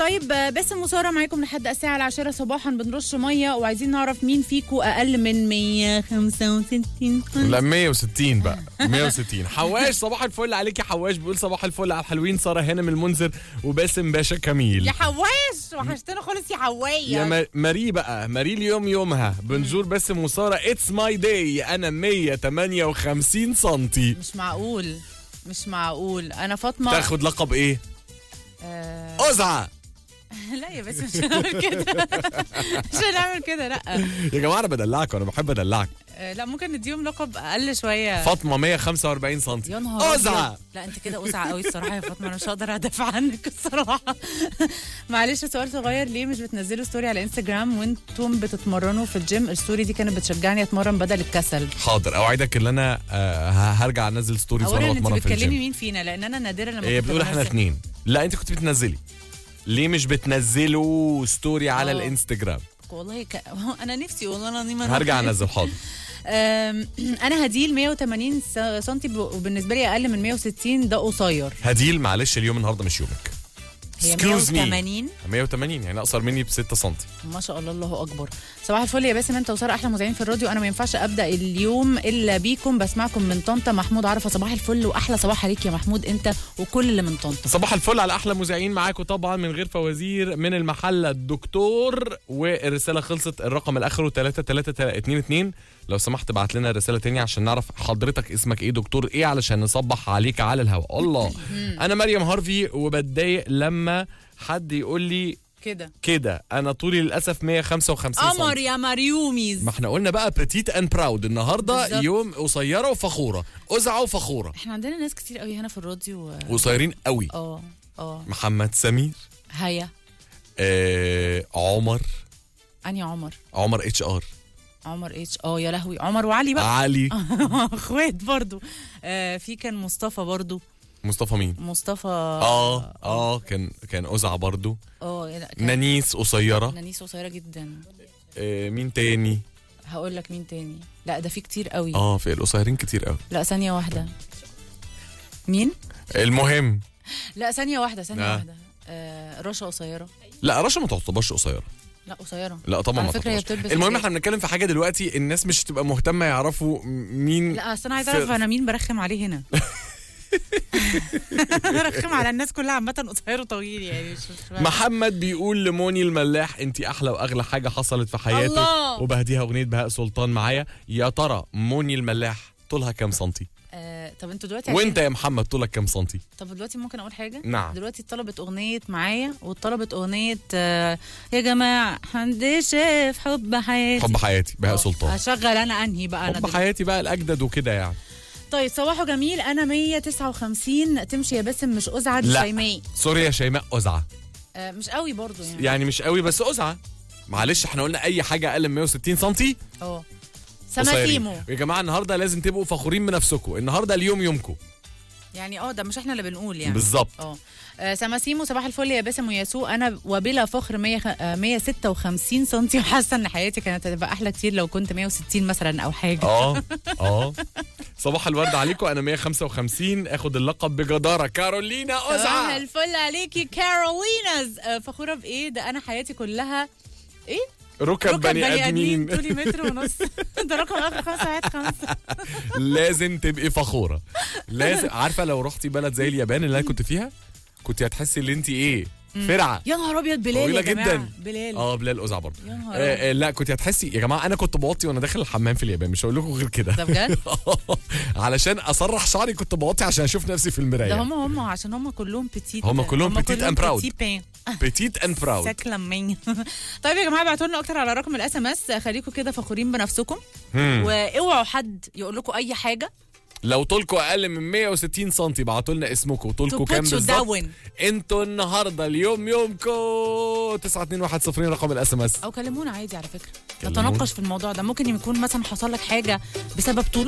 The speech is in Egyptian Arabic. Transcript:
طيب آه، باسم وساره معاكم لحد الساعه العاشرة صباحا بنرش ميه وعايزين نعرف مين فيكم اقل من 165 لا 160 بقى 160 حواش صباح الفل عليك يا حواش بيقول صباح الفل على الحلوين ساره هانم المنذر وباسم باشا كميل يا حواش وحشتنا خالص يا حوايه يا ما- ماري بقى ماري اليوم يومها بنزور باسم وساره اتس ماي داي انا 158 سنتي مش معقول مش معقول انا فاطمه تاخد لقب ايه؟ آه أزعة لا يا بس مش هنعمل كده مش هنعمل كده لا يا جماعة أنا بدلعك وأنا بحب أدلعك آه لا ممكن نديهم لقب اقل شويه فاطمة 145 سنتي يا نهار أزعة أبيض. لا انت كده أزعة قوي الصراحه يا فاطمه انا مش هقدر ادافع عنك الصراحه معلش سؤال صغير ليه مش بتنزلوا ستوري على انستجرام وانتم بتتمرنوا في الجيم الستوري دي كانت بتشجعني اتمرن بدل الكسل حاضر أوعدك إن أنا آه، ه- هرجع أنزل ستوريز وأنا اولا انت بتمرن في بتكلمي الجيم مين فينا لان انا نادرا لما هي كنت بتقول احنا بنزل. اتنين لا انت كنت بتنزلي ليه مش بتنزلوا ستوري على آه. الانستجرام والله ك... انا نفسي والله العظيم أنا- هرجع انزل حاضر أم، انا هديل 180 س- سنتي ب- وبالنسبه لي اقل من 160 ده قصير هديل معلش اليوم النهارده مش يومك هي Excuse me. 180 180 يعني اقصر مني ب 6 سم ما شاء الله الله اكبر صباح الفل يا باسم انت وساره احلى مذيعين في الراديو انا ما ينفعش ابدا اليوم الا بيكم بسمعكم من طنطا محمود عرفه صباح الفل واحلى صباح عليك يا محمود انت وكل اللي من طنطا صباح الفل على احلى مذيعين معاكم طبعا من غير فوازير من المحله الدكتور والرساله خلصت الرقم الاخر 3322 لو سمحت ابعت لنا رساله تاني عشان نعرف حضرتك اسمك ايه دكتور ايه علشان نصبح عليك على الهواء الله انا مريم هارفي وبتضايق لما حد يقول لي كده كده انا طولي للاسف 155 قمر سم يا مريوميز ما احنا قلنا بقى بتيت اند براود النهارده بالظبط. يوم قصيره وفخوره أزعة وفخوره احنا عندنا ناس كتير قوي هنا في الراديو و- قصيرين قوي اه اه محمد سمير هيا آه عمر اني عمر عمر اتش ار عمر اتش اه يا لهوي عمر وعلي بقى علي اخوات برضو آه في كان مصطفى برضو مصطفى مين مصطفى اه اه كان كان أزعة برضو اه لا كان نانيس قصيره نانيس قصيره جدا آه مين تاني هقول لك مين تاني لا ده في كتير قوي اه في القصيرين كتير قوي لا ثانيه واحده مين المهم لا ثانيه واحده ثانيه آه. واحده آه رشا قصيره لا رشا ما تعتبرش قصيره لا قصيره لا طبعا على ما فكرة هي تعتبرش بتلبس المهم حاجات. احنا بنتكلم في حاجه دلوقتي الناس مش هتبقى مهتمه يعرفوا مين لا اصل انا عايزه في- اعرف انا مين برخم عليه هنا برخم على الناس كلها عامه قصير وطويل يعني مش مش فاهمة. محمد بيقول لموني الملاح انت احلى واغلى حاجه حصلت في حياته الله. وبهديها اغنيه بهاء سلطان معايا يا ترى موني الملاح طولها كام سنتي آه طب انتوا دلوقتي وانت يا محمد طولك كام سنتي طب دلوقتي ممكن اقول حاجه نعم. دلوقتي طلبت اغنيه معايا وطلبت اغنيه آه يا جماعه حد شاف حب حياتي حب حياتي بهاء آه، سلطان هشغل انا انهي بقى انا حب دلوقتي. حياتي بقى الاجدد وكده يعني طيب صباحه جميل انا 159 تمشي يا باسم مش ازعج لا. شيماء سوري يا شيماء أزعة آه مش قوي برضو يعني يعني مش قوي بس أزعة معلش احنا قلنا اي حاجه اقل من 160 سنتي اه قصيرين. سماسيمو يا جماعه النهارده لازم تبقوا فخورين بنفسكم النهارده اليوم يومكم يعني اه ده مش احنا اللي بنقول يعني بالظبط اه آه، سماسيمو صباح الفل يا باسم وياسو انا وبلا فخر 100 آه، 156 سم وحاسه ان حياتي كانت هتبقى احلى كتير لو كنت 160 مثلا او حاجه اه اه صباح الورد عليكم انا 155 اخد اللقب بجداره كارولينا صباح أزعة الفل عليكي كاروليناز آه، فخوره بايه ده انا حياتي كلها ايه ركب بني ادمين طولي متر ونص ده رقم اخر خمسة واحد خمسة لازم تبقي فخوره لازم عارفه لو رحتي بلد زي اليابان اللي انا كنت فيها كنت هتحسي ان انت ايه فرعه يا نهار ابيض بلال طويلة يا جماعه جداً. بلال اه بلال أزعة برضه يا نهار آه آه لا كنت هتحسي يا جماعه انا كنت بوطي وانا داخل الحمام في اليابان مش هقول لكم غير كده ده بجد علشان اسرح شعري كنت بوطي عشان اشوف نفسي في المرايه ده هم هم عشان هم كلهم بتيت هم كلهم petite and proud. petite بان بتيت اند براود ساكلة مين طيب يا جماعه ابعتوا لنا اكتر على رقم الاس ام اس خليكم كده فخورين بنفسكم واوعوا حد يقول لكم اي حاجه لو طولكم اقل من 160 سم ابعتوا لنا اسمكم to طولكم put كام you بالظبط down انتوا النهارده اليوم يومكم 92110 رقم الاس ام اس او كلمونا عادي على فكره كلمونا. نتناقش في الموضوع ده ممكن يكون مثلا حصل لك حاجه بسبب طولك